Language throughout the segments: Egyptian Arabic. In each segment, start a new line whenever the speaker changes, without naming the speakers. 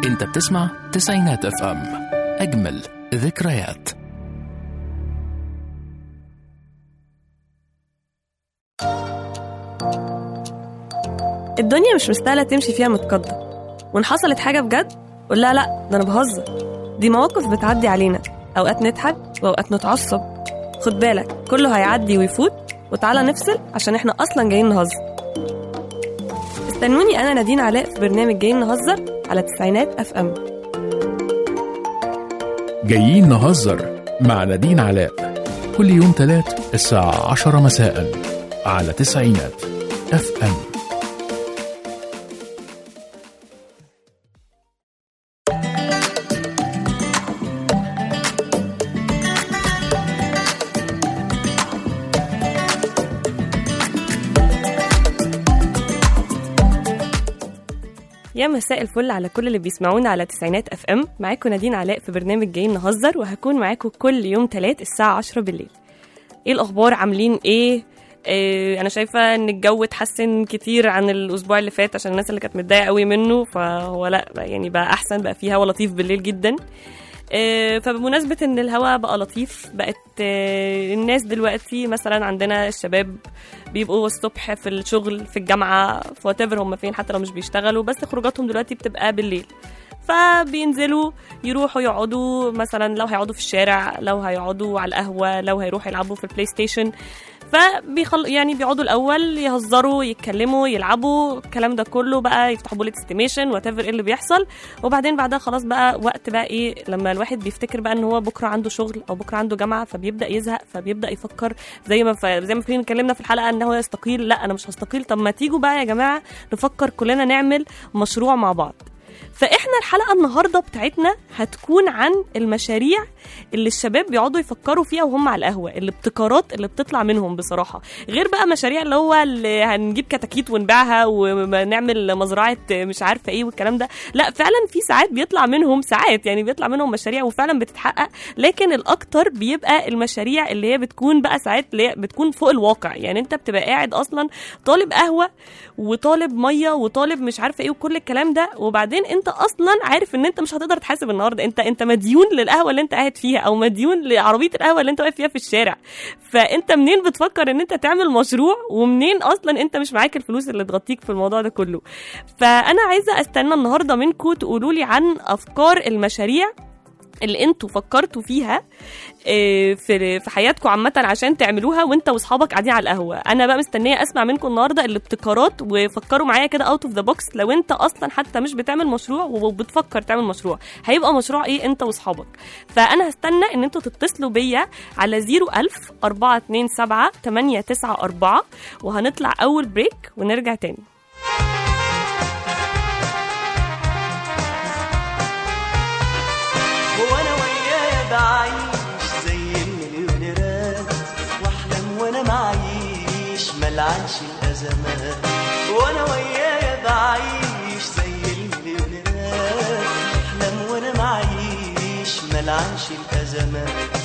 انت بتسمع تسعينات اف ام اجمل ذكريات
الدنيا مش مستاهلة تمشي فيها متقدم وإن حصلت حاجة بجد قول لها لأ ده أنا بهزر دي مواقف بتعدي علينا أوقات نضحك وأوقات نتعصب خد بالك كله هيعدي ويفوت وتعالى نفصل عشان إحنا أصلا جايين نهزر استنوني أنا نادين علاء في برنامج جايين نهزر على تسعينات أف أم
جايين نهزر مع نادين علاء كل يوم تلات الساعة عشرة مساء على تسعينات اف ام
يا مساء الفل على كل اللي بيسمعونا على تسعينات اف ام معاكم نادين علاء في برنامج جايين نهزر وهكون معاكم كل يوم تلات الساعة عشرة بالليل ايه الاخبار عاملين ايه إيه انا شايفه ان الجو اتحسن كتير عن الاسبوع اللي فات عشان الناس اللي كانت متضايقه قوي منه فهو لا يعني بقى احسن بقى فيه هوا لطيف بالليل جدا إيه فبمناسبة ان الهواء بقى لطيف بقت إيه الناس دلوقتي مثلا عندنا الشباب بيبقوا الصبح في الشغل في الجامعة في whatever هم فين حتى لو مش بيشتغلوا بس خروجاتهم دلوقتي بتبقى بالليل فبينزلوا يروحوا يقعدوا مثلا لو هيقعدوا في الشارع لو هيقعدوا على القهوة لو هيروحوا يلعبوا في البلاي ستيشن فبيخل يعني بيقعدوا الاول يهزروا يتكلموا يلعبوا الكلام ده كله بقى يفتحوا بوليت استيميشن وات ايه اللي بيحصل وبعدين بعدها خلاص بقى وقت بقى ايه لما الواحد بيفتكر بقى ان هو بكره عنده شغل او بكره عنده جامعه فبيبدا يزهق فبيبدا يفكر زي ما ف... زي ما فين اتكلمنا في الحلقه ان هو يستقيل لا انا مش هستقيل طب ما تيجوا بقى يا جماعه نفكر كلنا نعمل مشروع مع بعض فاحنا الحلقه النهارده بتاعتنا هتكون عن المشاريع اللي الشباب بيقعدوا يفكروا فيها وهم على القهوه الابتكارات اللي بتطلع منهم بصراحه غير بقى مشاريع اللي هو اللي هنجيب كتاكيت ونبيعها ونعمل مزرعه مش عارفه ايه والكلام ده لا فعلا في ساعات بيطلع منهم ساعات يعني بيطلع منهم مشاريع وفعلا بتتحقق لكن الاكتر بيبقى المشاريع اللي هي بتكون بقى ساعات اللي هي بتكون فوق الواقع يعني انت بتبقى قاعد اصلا طالب قهوه وطالب ميه وطالب مش عارفه ايه وكل الكلام ده وبعدين انت اصلا عارف ان انت مش هتقدر تحاسب النهارده انت انت مديون للقهوه اللي انت قاعد فيها او مديون لعربيه القهوه اللي انت واقف فيها في الشارع فانت منين بتفكر ان انت تعمل مشروع ومنين اصلا انت مش معاك الفلوس اللي تغطيك في الموضوع ده كله فانا عايزه استنى النهارده منكم تقولوا لي عن افكار المشاريع اللي انتوا فكرتوا فيها اه، في في حياتكم عامه عشان تعملوها وانت واصحابك قاعدين على القهوه انا بقى مستنيه اسمع منكم النهارده الابتكارات وفكروا معايا كده اوت اوف ذا بوكس لو انت اصلا حتى مش بتعمل مشروع وبتفكر تعمل مشروع هيبقى مشروع ايه انت واصحابك فانا هستنى ان انتوا تتصلوا بيا على 01000 427 894 وهنطلع اول بريك ونرجع تاني
هو انا وياه بعيش زي المليونيرات واحلم وانا معيش ملعنش الازمات وانا وياه بعيش زي المليونيرات واحلم وانا معيش ملعنش الازمات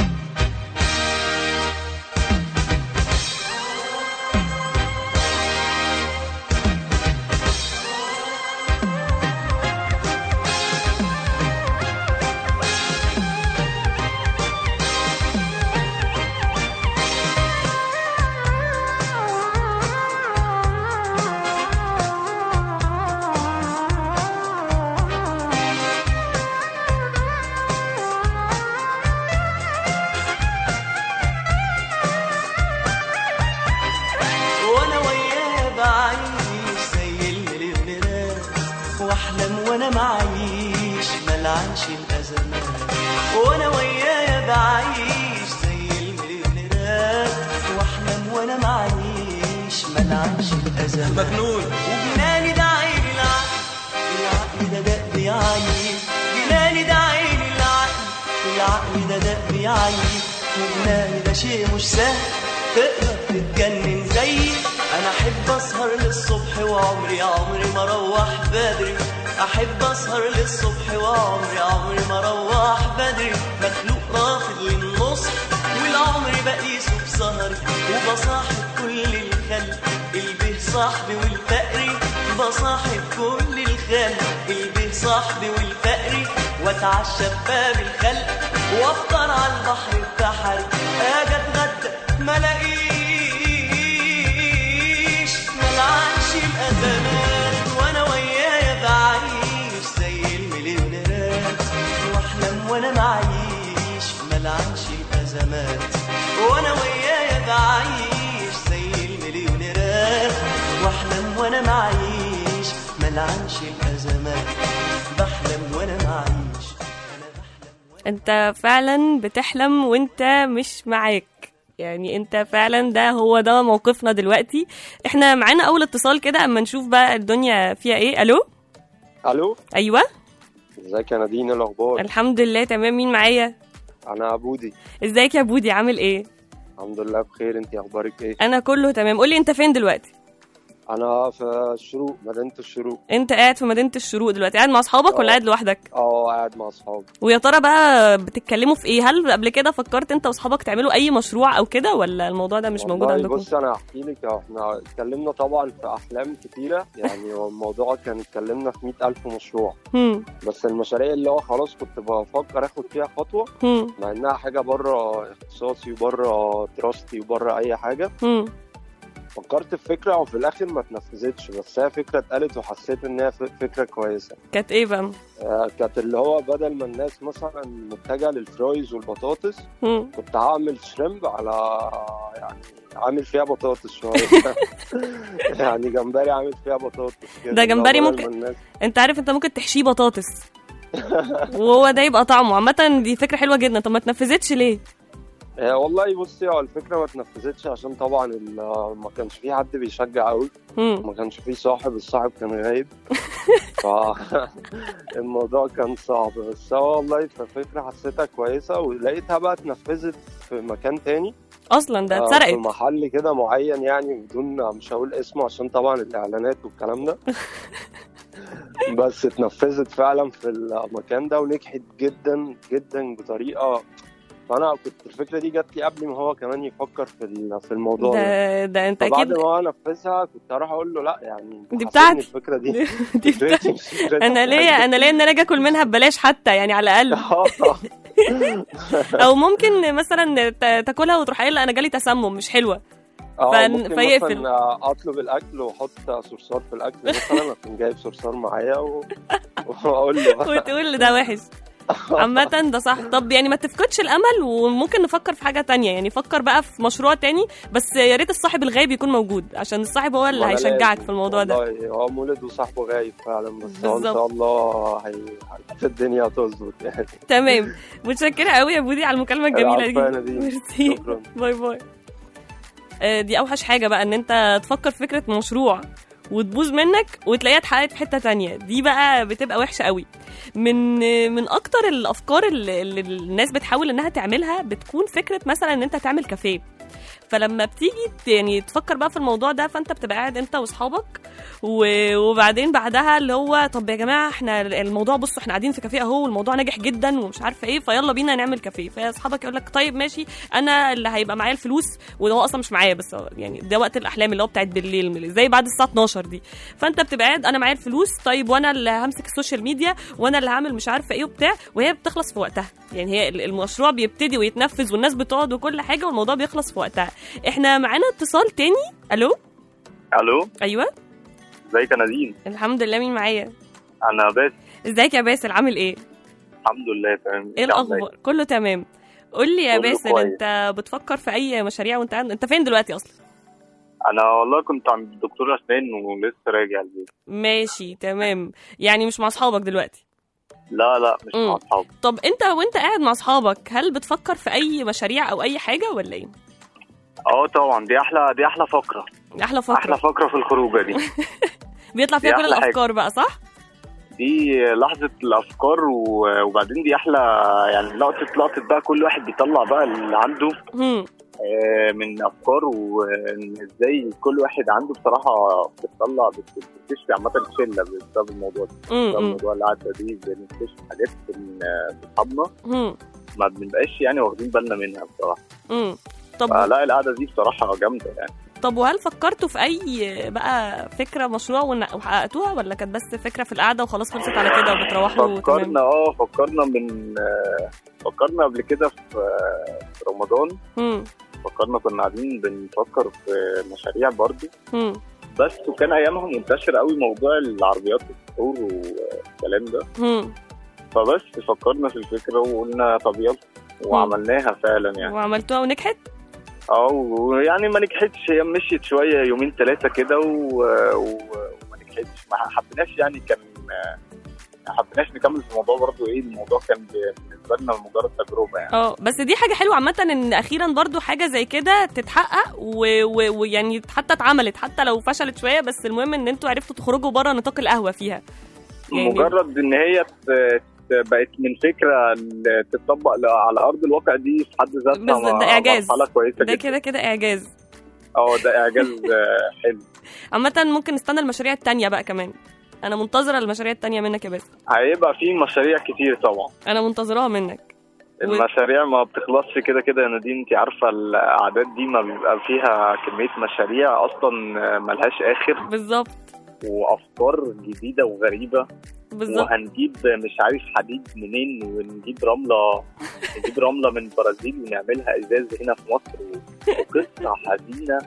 وانا وياه بعيش زي المليونيرات واحلم وانا معيش ملعنش الازمات وانا وياه بعيش زي المليونيرات واحلم وانا معيش ملعنش الازمات مجنون وجناني ده عين العقل العقل ده دق يعيب جناني ده عين العقل العقل ده دق يعيب وجناني ده شيء مش سهل تقدر تتجنن زيي انا احب اسهر للصبح وعمري عمري ما اروح بدري احب اسهر للصبح وعمري عمري ما اروح بدري مخلوق رافض للنصح والعمر بقيسه بسهري وبصاحب كل الخلق البه صاحبي والفقري بصاحب كل الخلق البه صاحبي والفقري واتعشى بباب الخلق وافطر على البحر البحري اجي اتغدى ما الاقيش ملعنش الازمات وانا ويايا بعيش زي المليونيرات واحلم وانا معيش ملعنش الازمات وانا ويايا بعيش زي المليونيرات واحلم وانا معيش ملعنش الازمات بحلم وانا معيش انا بحلم
انت فعلا بتحلم وانت مش معاك يعني انت فعلا ده هو ده موقفنا دلوقتي احنا معانا اول اتصال كده اما نشوف بقى الدنيا فيها ايه الو
الو
ايوه
ازيك يا نادين إيه الاخبار
الحمد لله تمام مين معايا
انا بودي
ازيك يا بودي عامل ايه
الحمد لله بخير انت اخبارك ايه
انا كله تمام قولي انت فين دلوقتي
انا في الشروق مدينه الشروق
انت قاعد في مدينه الشروق دلوقتي قاعد مع اصحابك ولا
اه.
قاعد لوحدك
اه قاعد مع اصحابي
ويا ترى بقى بتتكلموا في ايه هل قبل كده فكرت انت واصحابك تعملوا اي مشروع او كده ولا الموضوع ده مش موجود
والله
عندكم
بص انا هحكي لك احنا اتكلمنا طبعا في احلام كتيره يعني هو الموضوع كان اتكلمنا في مئة ألف مشروع
هم
بس المشاريع اللي هو خلاص كنت بفكر اخد فيها خطوه
هم
مع انها حاجه بره اختصاصي وبره دراستي وبره اي حاجه
هم
فكرت في فكره وفي الاخر ما اتنفذتش بس هي فكره اتقالت وحسيت ان هي ف- فكره كويسه
كانت ايه بقى
آه، كانت اللي هو بدل ما الناس مثلا متجهه للفرايز والبطاطس
هم
كنت هعمل شريمب على يعني عامل فيها بطاطس شويه يعني جمبري عامل فيها بطاطس كده
ده جمبري
بدل ما
ممكن-
الناس
انت عارف انت ممكن تحشيه بطاطس وهو ده يبقى طعمه عامة دي فكرة حلوة جدا طب ما اتنفذتش ليه؟
آه، والله بصي هو الفكره ما اتنفذتش عشان طبعا ال- ما كانش في حد بيشجع قوي
هم
ما كانش في صاحب الصاحب كان غايب فالموضوع كان صعب بس هو والله ففكرة حسيتها كويسة ولقيتها بقى اتنفذت في مكان تاني
اصلا ده
آه، في
اتسرقت
محل كده معين يعني بدون مش هقول اسمه عشان طبعا الاعلانات والكلام ده بس اتنفذت فعلا في المكان ده ونجحت جدا جدا بطريقه فانا كنت الفكره دي جات لي قبل ما هو كمان يفكر في ال- في الموضوع ده
ده ده انت
فبعد
اكيد
ما هو نفذها كنت اروح اقول له لا يعني
دي
حاسسني
بتاعتي.
الفكره دي
دي
فكرتي مش فكرتك.
انا ليا انا ليا ان انا اجي اكل منها ببلاش حتى يعني على الاقل
آه.
او ممكن مثلا ت- تاكلها وتروح قايل لا انا جالي تسمم مش حلوه
اه
فن-
ممكن
فيقفل.
مثلا اطلب الاكل واحط صرصار في الاكل مثلا اكون جايب صرصار معايا و... واقول له بقى
وتقول ده وحش عامة ده صح طب يعني ما تفقدش الامل وممكن نفكر في حاجة تانية يعني فكر بقى في مشروع تاني بس يا ريت الصاحب الغايب يكون موجود عشان الصاحب هو اللي
وأنا
هيشجعك
لازم.
في الموضوع ده
والله هو مولد وصاحبه غايب فعلا بس هو ان
بالظبط.
شاء الله هي... هي- الدنيا هتظبط يعني
تمام متشكرة قوي يا بودي على المكالمة الجميلة
العفو يا
دي
نادين.
ميرسي
شكرا
باي باي آه، دي اوحش حاجه بقى ان انت تفكر في فكره مشروع وتبوظ منك وتلاقيها اتحققت في حته تانية دي بقى بتبقى وحشه قوي من آه، من اكتر الافكار اللي, اللي الناس بتحاول انها تعملها بتكون فكره مثلا ان انت تعمل كافيه فلما بتيجي ت- يعني تفكر بقى في الموضوع ده فانت بتبقى قاعد انت واصحابك و- وبعدين بعدها اللي هو طب يا جماعه احنا الموضوع بصوا احنا قاعدين في كافيه اهو والموضوع ناجح جدا ومش عارفه ايه فيلا بينا نعمل كافيه فاصحابك يقول لك طيب ماشي انا اللي هيبقى معايا الفلوس وهو اصلا مش معايا بس هو يعني ده وقت الاحلام اللي هو بتاعت بالليل زي بعد الساعه 12 دي فانت بتبقى قاعد انا معايا الفلوس طيب وانا اللي همسك السوشيال ميديا وانا اللي هعمل مش عارفه ايه وبتاع وهي بتخلص في وقتها يعني هي المشروع بيبتدي ويتنفذ والناس بتقعد وكل حاجه والموضوع بيخلص في وقتها احنا معانا اتصال تاني الو
الو
ايوه
ازيك يا نادين
الحمد لله مين معايا
انا بس
ازيك يا باسل عامل ايه
الحمد لله تمام
ايه
انت عاملة
الاخبار كله تمام قول لي يا
كله
باسل
كويس.
انت بتفكر في اي مشاريع وانت قاعد انت فين دلوقتي اصلا
انا والله كنت عند الدكتور اسنان ولسه راجع البيت
ماشي تمام يعني مش مع اصحابك دلوقتي
لا لا مش
مم.
مع اصحابي
طب انت وانت قاعد مع اصحابك هل بتفكر في اي مشاريع او اي حاجه ولا ايه
اه طبعا دي احلى دي احلى فقره
احلى فقره
احلى فقره في الخروجه دي
بيطلع فيها
دي
كل
أحلى حاجة.
الافكار بقى صح
دي لحظه الافكار و- وبعدين دي احلى يعني لقطه لقطه بقى كل واحد بيطلع بقى اللي عنده
هم
آه، من افكار وان ازاي كل واحد عنده بصراحه بتطلع بت- بتكتشف عامه شله بسبب الموضوع ده بسبب
هم
الموضوع القعده دي بنكتشف حاجات من آه، اصحابنا
هم
ما بنبقاش يعني واخدين بالنا منها بصراحه
هم طب
فلا القعده دي بصراحه جامده يعني
طب وهل فكرتوا في اي بقى فكره مشروع ون- وحققتوها ولا كانت بس فكره في القعده وخلاص خلصت على كده وبتروحوا
فكرنا
تمام
اه فكرنا من آه، فكرنا قبل كده في آه، في رمضان
مم.
فكرنا كنا قاعدين بنفكر في مشاريع برضو
مم.
بس وكان ايامها منتشر قوي موضوع العربيات السحور والكلام ده
مم.
فبس فكرنا في الفكره وقلنا طب يلا وعملناها فعلا يعني
وعملتوها ونجحت
اه ويعني ما نجحتش هي مشيت شويه يومين ثلاثه كده و... و... وما نجحتش ما حبيناش يعني كان ما حبيناش نكمل في الموضوع برضو ايه الموضوع كان بالنسبه لنا مجرد تجربه يعني
اه بس دي حاجه حلوه عامه ان اخيرا برضو حاجه زي كده تتحقق و- و- ويعني حتى اتعملت حتى لو فشلت شويه بس المهم ان انتوا عرفتوا تخرجوا بره نطاق القهوه فيها يعني-
مجرد ان هي ت... ت- بقت من فكره ل- تطبق ل- على ارض الواقع دي في حد ذاتها
بس ده
م-
إعجاز.
مرحله كويسه
ده
جدا
كده كده اعجاز
اه ده اعجاز آه، حلو
عامه ممكن نستنى المشاريع التانية بقى كمان انا منتظره المشاريع التانية منك يا باسم
هيبقى في مشاريع كتير طبعا
انا منتظراها منك و-
المشاريع ما بتخلصش كده كده يا نادين انت عارفه الاعداد دي ما بيبقى فيها كميه مشاريع اصلا ملهاش اخر
بالظبط
وافكار جديده وغريبه
بالظبط
وهنجيب مش عارف حديد منين ونجيب رمله نجيب رمله من البرازيل ونعملها ازاز هنا في مصر وقصه حزينه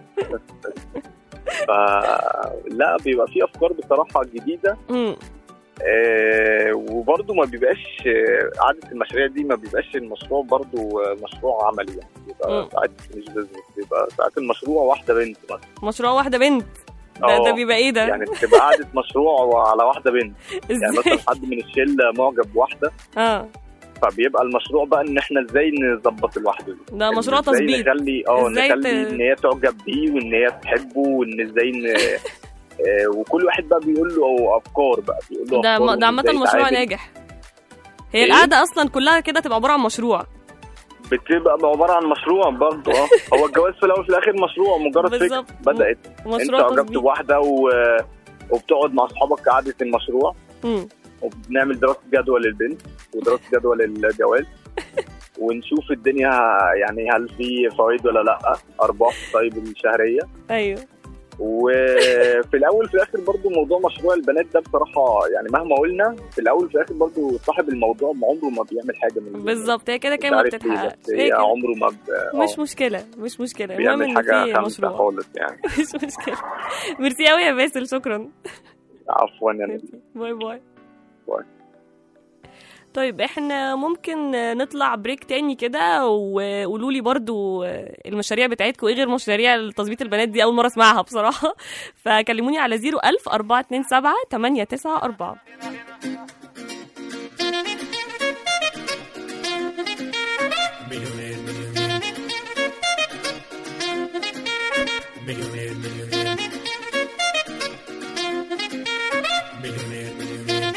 فلا بيبقى في افكار بصراحه جديده
مم.
آه، وبرضه ما بيبقاش آه، قعدة المشاريع دي ما بيبقاش المشروع برضه آه، مشروع عملي يعني بيبقى
مم.
ساعات مش بزنس بيبقى ساعات المشروع واحدة بنت مثلا
مشروع واحده بنت ده,
اه.
ده بيبقى ايه ده
يعني بتبقى قعدة مشروع على واحدة بنت يعني
ازاي
مثلا حد من الشلة معجب بواحدة
اه
فبيبقى المشروع بقى ان احنا ازاي نظبط الواحدة دي
ده مشروع
ازاي
تظبيط
نخلي اه
ازاي
نخلي
ت-
ان هي تعجب بيه وان هي تحبه وان ازاي ن... آه، وكل واحد بقى بيقول له افكار بقى بيقول له
ده
أفكار
ده عامه
وإزاي
مشروع
يتعامل.
ناجح هي
إيه؟
القعده اصلا كلها كده تبقى عباره عن مشروع
بتبقى عباره عن مشروع برضه اه هو الجواز في الاول وفي الاخر مشروع مجرد فكره
بالظبط.
بدات انت
مشروع
اعجبت
تظبيط
بواحده و... وبتقعد مع اصحابك قعده المشروع
مم.
وبنعمل دراسه جدوى للبنت ودراسه جدوى للجواز ونشوف الدنيا يعني هل في فوائد ولا لا ارباح طيب الشهريه
ايوه
وفي الاول في الاخر برضو موضوع مشروع البنات ده بصراحه يعني مهما قلنا في الاول في الاخر برضو صاحب الموضوع عمره ما بيعمل حاجه من
بالظبط هي كده
مش
كده ما
عارف ليه،
بتتحققش
بس
هي
هي
كده.
عمره ما ب...
مش
آه.
مشكله مش مشكله المهم
بيعمل
ان
حاجه
في
خمسه
مشروع
خالص يعني
مش مشكله ميرسي قوي يا باسل شكرا
عفوا يعني
باي باي
باي.
طيب احنا ممكن نطلع بريك تاني كده وقولوا لي برضو المشاريع بتاعتكم ايه غير مشاريع تظبيط البنات دي اول مره اسمعها بصراحه فكلموني على 01000 427 894
مليونير مليونير مليونير مليونير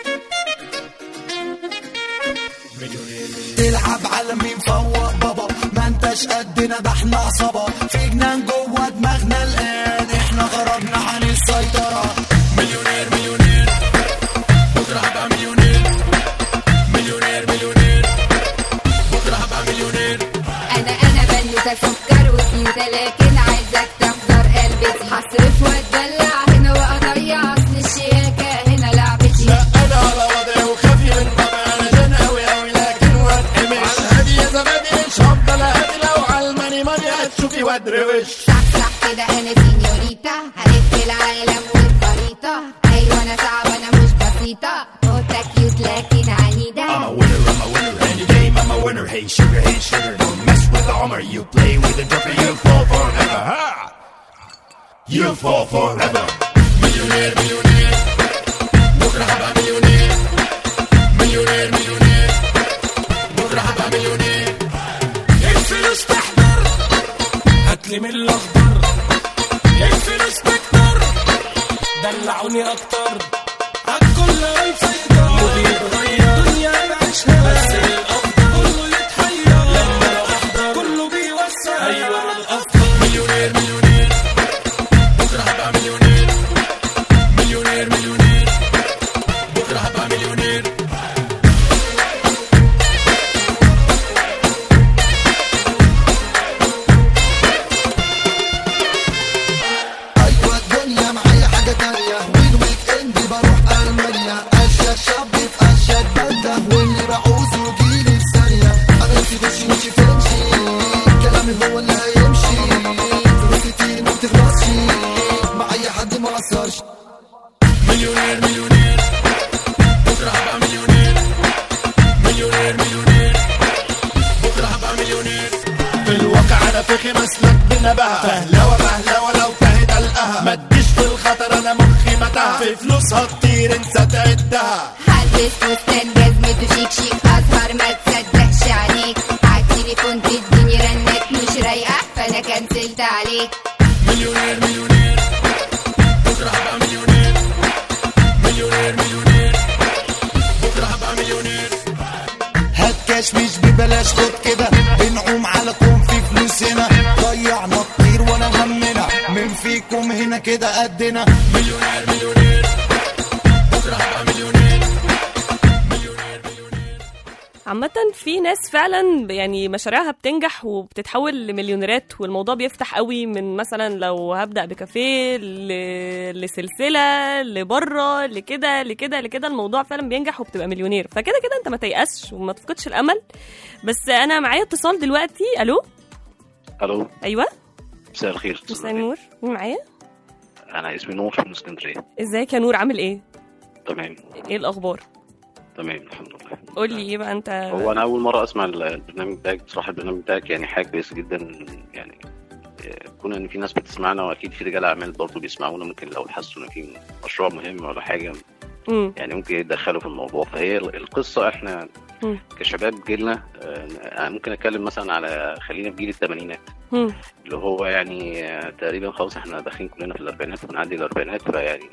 مليونير
تلعب على مين فوق بابا ما انتش قدنا ده احنا عصابة في جنان جوه دماغنا الآن احنا غربنا عن السيطرة
مليونير مليونير بكره هبقى مليونير مليونير مليونير بكره هبقى مليونير
انا انا بنوتة سكر وكيوتة لكن عايزك تحضر قلبي هصرف واتدلع هنا واضيع اصل الشياكة هنا لعبتي
انا على وضعي وخافي من طبعي انا جن قوي قوي لكن واتقمش على الهادي يا زبادي مش هفضل اهدي لو على الماني ماني هتشوفي وادروش
صح صح كده انا سينيوريتا هلف العالم والخريطة ايوه انا صعبة انا مش بسيطة قطة كيوت لكن عنيدة
I'm a winner, I'm a winner. Any game, I'm a winner. Hey sugar, hey sugar. Don't mess with the Homer. You play with the joker, you fall forever. Ha! You fall forever. مليونير مليونير بكره هبقى مليونير مليونير مليونير بكره هبقى مليونير الفلوس تحضر هاتلي من الاخضر الفلوس تكتر دلعوني اكتر عالكل هنسيطر مودي يتغير دنيا نعيشها بس الافضل كله يتحير لما انا احضر كله بيوسع ايوه انا الافضل مليونير مليونير بكره هبقى مليونير مليونير مليونير بكره هبقى مليونير
اقدرش
مليونير مليونير بكره هبقى مليونير مليونير مليونير بكره هبقى مليونير في الواقع انا فخي مسلك بنبهة فهلوة مهلوة لو تهت القها ما تجيش في الخطر انا مخي متاهة في فلوسها كتير انت تعدها
هلبس فستان جزمته شيك شيك اسهر ما تصدقش عليك عالتليفون تديني رنات مش رايقه فانا كنسلت عليك
مليونير مليونير بكره هبقى مليونير مليونير مليونير بكره هبقى مليونير
هات كاش مش ببلاش خد كده بنعوم على كون في فلوس هنا ضيعنا كتير ولا همنا من فيكم هنا كده قدنا
مليونير مليونير بكره هبقى مليونير
عامة في ناس فعلا يعني مشاريعها بتنجح وبتتحول لمليونيرات والموضوع بيفتح قوي من مثلا لو هبدأ بكافيه ل... لسلسلة لبره لكده لكده لكده الموضوع فعلا بينجح وبتبقى مليونير فكده كده انت ما تيأسش وما تفقدش الأمل بس أنا معايا اتصال دلوقتي ألو
الو
أيوه
مساء الخير
مساء النور مين معايا
انا اسمي نور من اسكندريه
ازيك يا نور عامل ايه؟
تمام
ايه الأخبار؟
تمام الحمد لله
قول لي ايه بقى انت
هو انا اول مره اسمع البرنامج بتاعك بصراحه البرنامج بتاعك يعني حاجه كويسه جدا يعني آه، كون ان في ناس بتسمعنا واكيد في رجال اعمال برضه بيسمعونا ممكن لو حسوا ان في مشروع مهم ولا حاجه
مم.
يعني ممكن يتدخلوا في الموضوع فهي القصه احنا
مم.
كشباب جيلنا آه، أنا ممكن اتكلم مثلا على خلينا في جيل الثمانينات
مم.
اللي هو يعني آه، تقريبا خلاص احنا داخلين كلنا في الاربعينات وبنعدي الاربعينات فيعني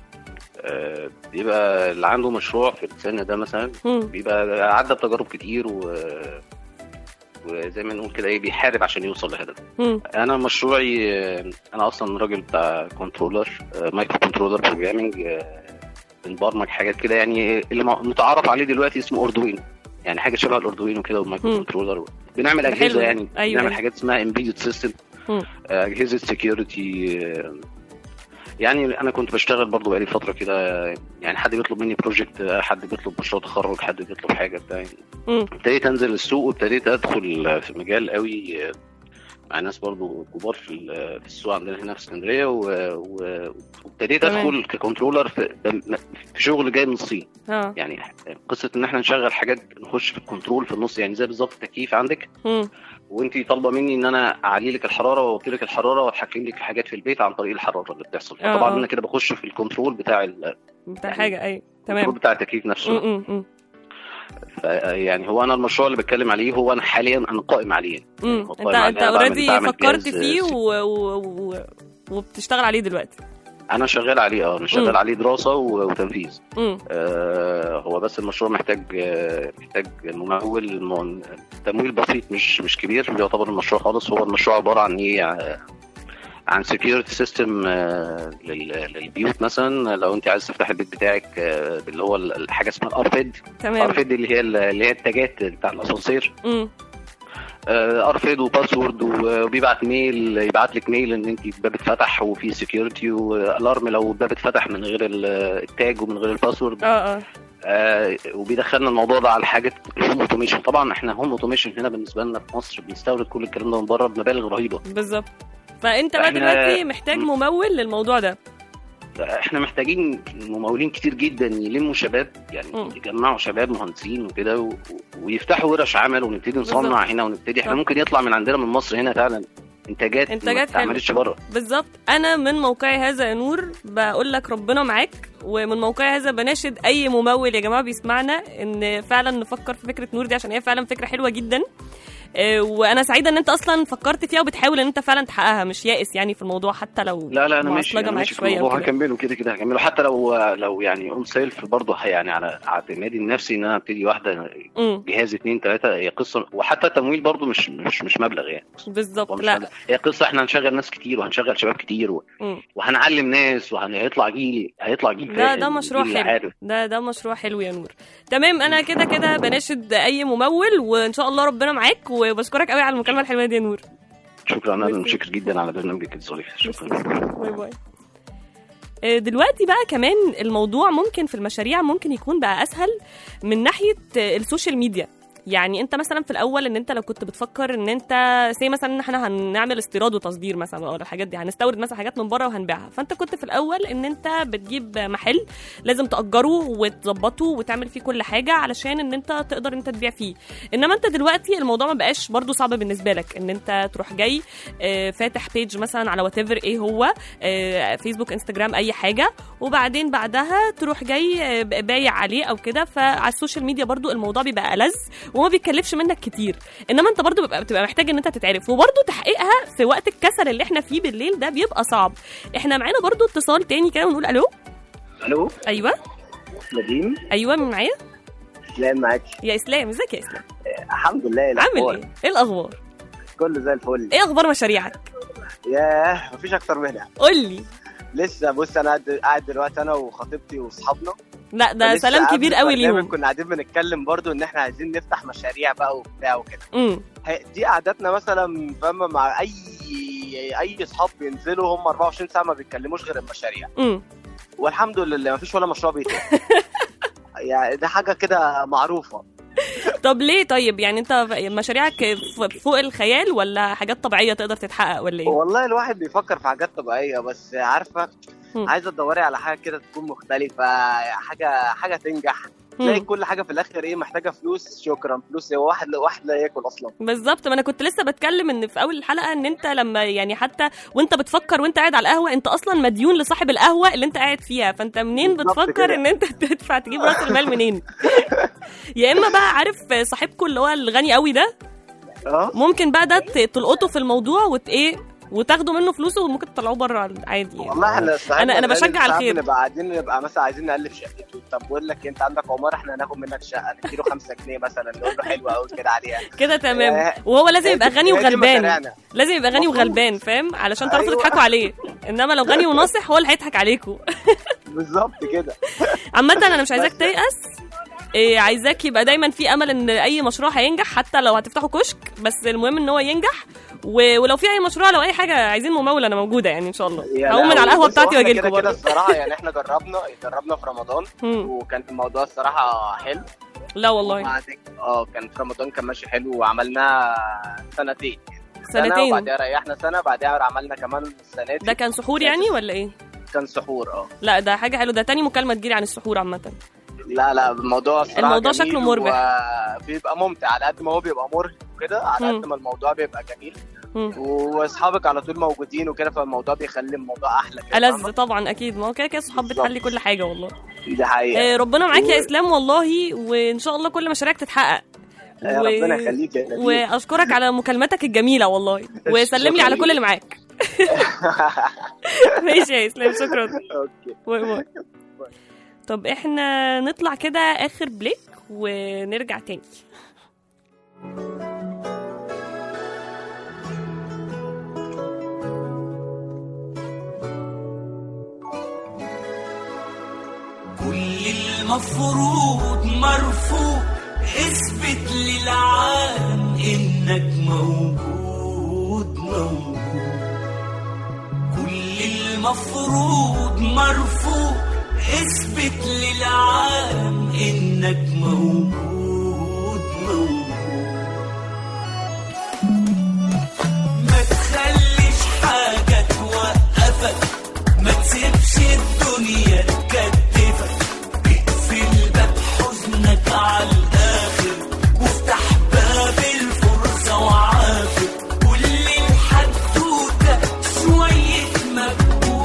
آه، بيبقى اللي عنده مشروع في السن ده مثلا
مم.
بيبقى عدى بتجارب كتير و وزي ما نقول كده ايه بيحارب عشان يوصل لهدفه
مم.
انا مشروعي آه، انا اصلا راجل بتاع كنترولر آه، مايكرو كنترولر بروجرامنج آه، بنبرمج حاجات كده يعني اللي مع- متعارف عليه دلوقتي اسمه اردوينو يعني حاجه شبه الاردوينو كده والمايكرو
مم.
كنترولر بنعمل
ده حلو.
اجهزه يعني
أيوة،
بنعمل
أيوة.
حاجات اسمها امبيدد سيستم
مم.
اجهزه سكيورتي يعني انا كنت بشتغل برضو بقالي فتره كده يعني حد بيطلب مني بروجكت حد بيطلب مشروع تخرج حد بيطلب حاجه بتاع
مم.
ابتديت انزل السوق وابتديت ادخل في المجال قوي مع ناس برضو كبار في ال- في السوق عندنا هنا في اسكندريه و- و- وابتديت
تمام.
ادخل ككنترولر في, في شغل جاي من الصين
اه
يعني قصه ان احنا نشغل حاجات نخش في الكنترول في النص يعني زي بالظبط التكييف عندك
مم.
وانت طالبه مني ان انا اعلي لك الحراره واوطي لك الحراره واتحكم لك في حاجات في البيت عن طريق الحراره اللي بتحصل
آه،
طبعا
آه.
انا كده بخش في الكنترول بتاع ال-
بتاع
يعني
حاجه ايوه
الكنترول
تمام
بتاع التكييف نفسه
مم. مم. مم.
ف- يعني هو انا المشروع اللي بتكلم عليه هو انا حاليا انا قائم عليه
مم.
هو
انت
قائم
انت
عليه. بعمل-
اوريدي
بعمل
فكرت
جهاز
فيه
سك-
و... و... و... وبتشتغل عليه دلوقتي
انا شغال عليه اه انا شغال
مم.
عليه دراسه و- وتنفيذ
مم.
آه هو بس المشروع محتاج آه محتاج ممول الم- تمويل بسيط مش مش كبير يعتبر المشروع خالص هو المشروع عباره عن ايه آه، عن سكيورتي سيستم للبيوت مثلا لو انت عايز تفتح البيت بتاعك آه، اللي هو ال- الحاجه اسمها الارفيد
تمام
ارفيد اللي هي اللي هي التاجات بتاع الاسانسير
مم.
ارفيد وباسورد وبيبعت ميل يبعت لك ميل ان انت الباب اتفتح وفي سكيورتي والارم لو الباب اتفتح من غير ال- التاج ومن غير الباسورد
اه اه
آه وبيدخلنا الموضوع ده على حاجه الهوم اوتوميشن طبعا احنا هوم اوتوميشن هنا بالنسبه لنا في مصر بنستورد كل الكلام ده من بره بمبالغ رهيبه
بالظبط فانت بقى
إحنا-
دلوقتي محتاج
مم.
ممول للموضوع ده
احنا محتاجين ممولين كتير جدا يلموا شباب يعني
مم.
يجمعوا شباب مهندسين وكده و... ويفتحوا ورش عمل ونبتدي نصنع
بالظبط.
هنا ونبتدي احنا
صح.
ممكن يطلع من عندنا من مصر هنا فعلا انتاجات
إنتاجات
ما
حلوة.
بتتعملش بره
بالظبط انا من موقعي هذا يا نور بقول لك ربنا معاك ومن موقعي هذا بناشد اي ممول يا جماعه بيسمعنا ان فعلا نفكر في فكره نور دي عشان هي فعلا فكره حلوه جدا آه، وانا سعيده ان انت اصلا فكرت فيها وبتحاول ان انت فعلا تحققها مش يائس يعني في الموضوع حتى لو
لا لا انا ماشي
معصلجة
انا
معاك
ماشي في
شويه
الموضوع
وكده.
هكمله كده كده هكمله حتى لو لو يعني اون سيلف برضه يعني على اعتمادي النفسي ان انا ابتدي واحده
امم
جهاز اثنين ثلاثه هي قصه وحتى التمويل برضه مش مش مش مبلغ يعني هو
بالظبط
مش
لا
مبلغ. هي قصه احنا هنشغل ناس كتير وهنشغل شباب كتير و...
مم.
وهنعلم ناس وهيطلع جيل هيطلع جيل
ده
فاهم
ده مشروع
جيل
حلو
عارف
ده ده مشروع حلو يا نور تمام انا كده كده بناشد اي ممول وان شاء الله ربنا معاك وبشكرك قوي على المكالمه الحلوه دي يا نور
شكرا انا
ميرسي.
متشكر جدا على برنامجك الظريف شكرا
باي باي آه، دلوقتي بقى كمان الموضوع ممكن في المشاريع ممكن يكون بقى اسهل من ناحيه آه، السوشيال ميديا يعني انت مثلا في الاول ان انت لو كنت بتفكر ان انت زي مثلا ان احنا هنعمل استيراد وتصدير مثلا ولا الحاجات دي هنستورد مثلا حاجات من بره وهنبيعها فانت كنت في الاول ان انت بتجيب محل لازم تاجره وتظبطه وتعمل فيه كل حاجه علشان ان انت تقدر انت تبيع فيه انما انت دلوقتي الموضوع ما بقاش برضو صعب بالنسبه لك ان انت تروح جاي آه، فاتح بيج مثلا على وات ايه هو آه، فيسبوك انستجرام اي حاجه وبعدين بعدها تروح جاي آه، بايع عليه او كده فعلى السوشيال ميديا برضو الموضوع بيبقى ألذ وما بيكلفش منك كتير انما انت برضو بتبقى, بتبقى محتاج ان انت تتعرف وبرضو تحقيقها في وقت الكسل اللي احنا فيه بالليل ده بيبقى صعب احنا معانا برضو اتصال تاني كده ونقول الو
الو
ايوه
نديم
ايوه مين معايا
اسلام معاك
يا اسلام ازيك يا اسلام
الحمد لله
عامل
الأخبار.
ايه ايه الاخبار
كله زي الفل
ايه اخبار مشاريعك
ياه مفيش اكتر منها
قول لي
لسه بص انا قاعد قاعد دلوقتي انا وخطيبتي واصحابنا
لا ده
فلسه
سلام
قبل
كبير قوي
البرنامج
ليهم
كنا قاعدين بنتكلم برضو ان احنا عايزين نفتح مشاريع بقى وبتاع وكده
امم
هي- دي قعدتنا مثلا فاهمه مع اي اي اصحاب بينزلوا هم 24 ساعه ما بيتكلموش غير المشاريع
امم
والحمد لله مفيش ولا مشروع بيتم يعني ده حاجه كده معروفه
طب ليه طيب يعني انت مشاريعك ف- فوق الخيال ولا حاجات طبيعيه تقدر تتحقق ولا ايه
والله الواحد بيفكر في حاجات طبيعيه بس عارفه
مم.
عايزه تدوري على حاجه كده تكون مختلفه حاجه حاجه تنجح تلاقي
مم.
كل حاجه في الاخر ايه محتاجه فلوس شكرا فلوس هو واحد واحد لا ياكل اصلا
بالظبط ما انا كنت لسه بتكلم ان في اول الحلقه ان انت لما يعني حتى وانت بتفكر وانت قاعد على القهوه انت اصلا مديون لصاحب القهوه اللي انت قاعد فيها فانت منين
بالظبط
بتفكر
كده.
ان انت تدفع تجيب راس المال منين يا اما بقى عارف صاحبكم اللي هو الغني قوي ده
اه
ممكن بقى ده ت- تلقطه في الموضوع وت ايه وتاخدوا منه فلوسه وممكن تطلعوه بره عادي يعني.
والله احنا صاحبنا
أنا- أنا
الغني
بشجع
ساعات
الخير.
بنبقى قاعدين نبقى مثلا عايزين نالف شقته طب بقول لك انت عندك عماره احنا هناخد منك شقه نديله 5 جنيه مثلا نقول له حلوه قوي كده عليها
كده تمام
آه،
وهو لازم
هي
يبقى
دي-
غني
هي دي
وغلبان
مشاريعنا.
لازم يبقى غني
مفروض.
وغلبان فاهم علشان تعرفوا
أيوة.
تضحكوا عليه انما لو غني وناصح هو اللي هيضحك عليكم
بالظبط كده
عامة انا مش عايزاك
بس-
تيأس إيه عايزاك يبقى دايما في امل ان اي مشروع هينجح حتى لو هتفتحوا كشك بس المهم ان هو ينجح و... ولو في اي مشروع لو اي حاجه عايزين ممول انا موجوده يعني ان شاء الله
يا
هقوم من
لهوي.
على القهوه
بص،
بتاعتي
هو إحنا
واجي
كده
لكم
كده
برضه
الصراحه يعني احنا جربنا جربنا في رمضان
مم.
وكان الموضوع الصراحه حلو
لا والله
وبعدين اه كان في رمضان كان ماشي حلو وعملناه سنتين سنة
سنتين
وبعدها ريحنا سنة بعدها عملنا كمان السنة دي
ده كان سحور يعني ولا ايه
كان سحور اه
لا ده حاجه حلوه ده تاني مكالمه تجيلي عن السحور عامه
لا لا الموضوع الصراحة
الموضوع
جميل
شكله مربح.
وبيبقى ممتع على قد ما هو بيبقى مرهق وكده على
مم.
قد ما الموضوع بيبقى جميل
مم.
واصحابك على طول موجودين وكده فالموضوع بيخلي الموضوع احلى كده
ألذ
فاهمة؟
طبعا اكيد ما هو كده كده الصحاب
بالظبط.
بتحلي كل حاجه والله
دي حقيقة
إيه ربنا معاك يا
و-
اسلام والله وان شاء الله كل مشاريعك تتحقق
يا ربنا يخليك يا نبيل.
واشكرك على مكالمتك الجميله والله وسلم لي على كل اللي معاك ماشي يا اسلام شكرا
اوكي
باي باي طب احنا نطلع كده اخر بريك ونرجع تاني
كل المفروض مرفوض اثبت للعالم انك موجود موجود كل المفروض مرفوض اثبت للعالم انك موجود موجود ما تخليش حاجة توقفك ما تسيبش الدنيا تكتفك اقفل باب حزنك على الآخر وافتح باب الفرصة وعافر كل الحدوتة شوية مجهود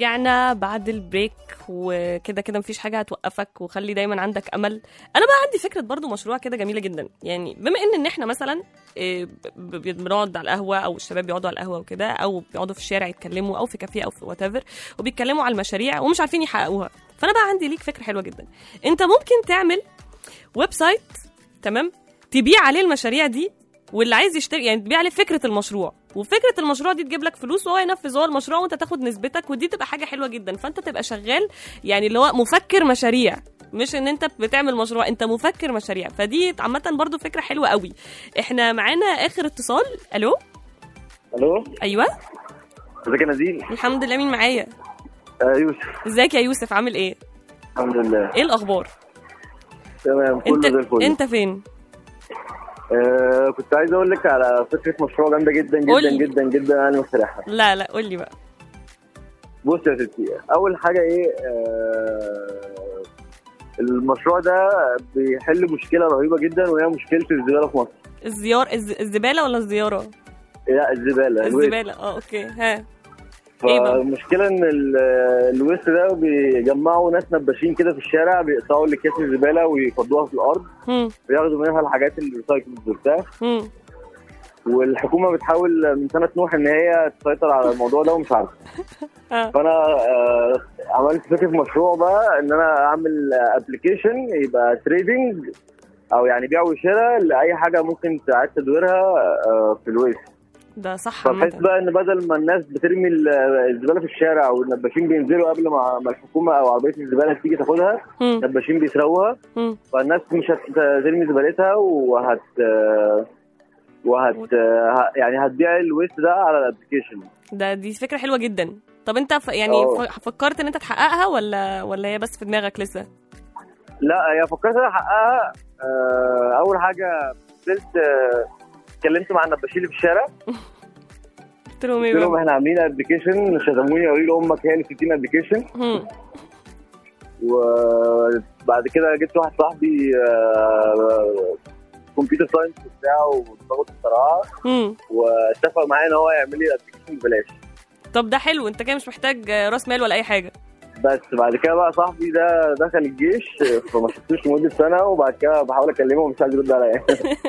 ورجعنا بعد البريك وكده كده مفيش حاجه هتوقفك وخلي دايما عندك امل انا بقى عندي فكره برضو مشروع كده جميله جدا يعني بما ان ان احنا مثلا إيه، ب- ب- بنقعد على القهوه او الشباب بيقعدوا على القهوه وكده او بيقعدوا في الشارع يتكلموا او في كافيه او في وات وبيتكلموا على المشاريع ومش عارفين يحققوها فانا بقى عندي ليك فكره حلوه جدا انت ممكن تعمل ويب سايت تمام تبيع عليه المشاريع دي واللي عايز يشتري يعني تبيع عليه فكره المشروع وفكره المشروع دي تجيب لك فلوس وهو ينفذ هو المشروع وانت تاخد نسبتك ودي تبقى حاجه حلوه جدا فانت تبقى شغال يعني اللي هو مفكر مشاريع مش ان انت بتعمل مشروع انت مفكر مشاريع فدي عامه برضو فكره حلوه قوي احنا معانا اخر اتصال الو
الو
ايوه
ازيك يا نادين
الحمد لله مين معايا
آه يوسف
ازيك يا يوسف عامل ايه
الحمد لله
ايه الاخبار
تمام كله
انت
زي الفل
انت فين
آه كنت عايز اقول لك على فكره مشروع جامده جدا جدا
قولي.
جدا جدا انا مقترحها
لا لا قول لي بقى
بص يا ستي اول حاجه ايه آه المشروع ده بيحل مشكله رهيبه جدا وهي مشكله الزباله في مصر
الزيار الز... الزباله ولا الزياره
لا الزباله الويست.
الزباله اه اوكي ها إيه بقى؟
فالمشكله ان ال- الويست ده بيجمعوا ناس نباشين كده في الشارع بيقطعوا الاكياس الزباله ويفضوها في الارض
هم
وياخدوا منها الحاجات الريسايكلز وبتاع
هم
والحكومه بتحاول من سنه نوح ان هي تسيطر على الموضوع ده ومش عارفه
ها
فانا آه، عملت فكره مشروع بقى ان انا اعمل ابلكيشن يبقى تريدنج او يعني بيع وشراء لاي حاجه ممكن تعاد تدويرها آه، في الويست
ده صح
فبحس
عامة
بقى ان بدل ما الناس بترمي ال- الزباله في الشارع والنباشين بينزلوا قبل ما ما الحكومه او عربيه الزباله تيجي تاخدها
هم
نباشين بيسرقوها
هم
فالناس مش هترمي زبالتها وهت وهت يعني هتبيع الويست ده على الابلكيشن
ده دي فكره حلوه جدا طب انت ف... يعني
اه.
ف... فكرت ان انت تحققها ولا ولا هي بس في دماغك لسه
لا هي فكرت انا احققها آه، اول حاجه نزلت آه، اتكلمت مع النباشين اللي في الشارع
قلت لهم ايه
قلت لهم
بقى
احنا عاملين ابلكيشن شتموني قالوا لي امك هي اللي بتدينا ابلكيشن
هم
وبعد كده جبت واحد صاحبي كمبيوتر ساينس وبتاع ودماغه الصراحه
هم
واتفق معايا ان هو يعمل لي الابلكيشن ببلاش
طب ده حلو انت كده مش محتاج راس مال ولا اي حاجه
بس بعد كده بقى صاحبي ده دخل الجيش فما شفتوش لمده سنه وبعد كده بحاول اكلمه ومش عايز يرد عليا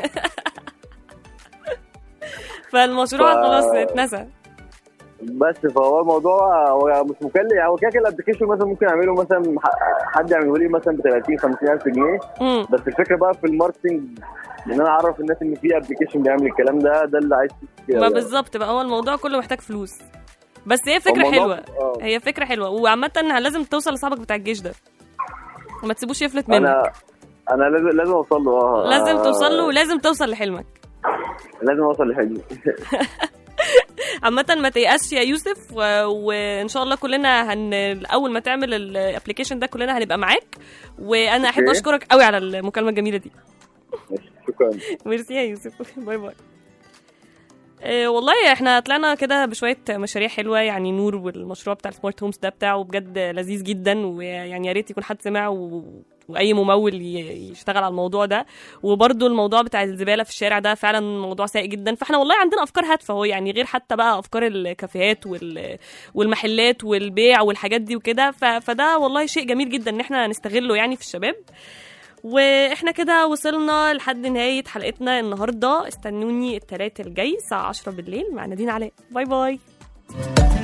فالمشروع
ف-
خلاص اتنسى
بس فهو الموضوع هو مش مكلف يعني هو كده كده الابلكيشن مثلا ممكن اعمله مثلا ح- حد يعمله لي مثلا ب 30 50 الف جنيه
هم
بس الفكره بقى في الماركتنج ان انا اعرف الناس ان في ابلكيشن بيعمل الكلام ده ده اللي عايز فيه
ما بالظبط بقى هو الموضوع كله محتاج فلوس بس هي فكره
الموضوع-
حلوه
آه.
هي فكره حلوه وعامه لازم توصل لصاحبك بتاع الجيش ده ما تسيبوش يفلت منك
انا انا لازم لازم اوصل له اه
لازم
آه،
توصل له ولازم توصل لحلمك
لازم اوصل لحلمي
عامة ما تيأسش يا يوسف و... وان شاء الله كلنا هن اول ما تعمل الابلكيشن ده كلنا هنبقى معاك وانا احب
أوكي.
اشكرك قوي على المكالمة الجميلة دي
ماشي، شكرا
ميرسي يا يوسف باي باي آه، والله احنا طلعنا كده بشويه مشاريع حلوه يعني نور والمشروع بتاع السمارت هومز ده بتاعه بجد لذيذ جدا ويعني يا ريت يكون حد سمع و... واي ممول ي- يشتغل على الموضوع ده وبرده الموضوع بتاع الزباله في الشارع ده فعلا موضوع سيء جدا فاحنا والله عندنا افكار هادفه اهو يعني غير حتى بقى افكار الكافيهات وال... والمحلات والبيع والحاجات دي وكده ف... فده والله شيء جميل جدا ان احنا نستغله يعني في الشباب واحنا كده وصلنا لحد نهاية حلقتنا النهاردة استنوني التلاتة الجاي الساعة 10 بالليل مع نادين علاء باي باي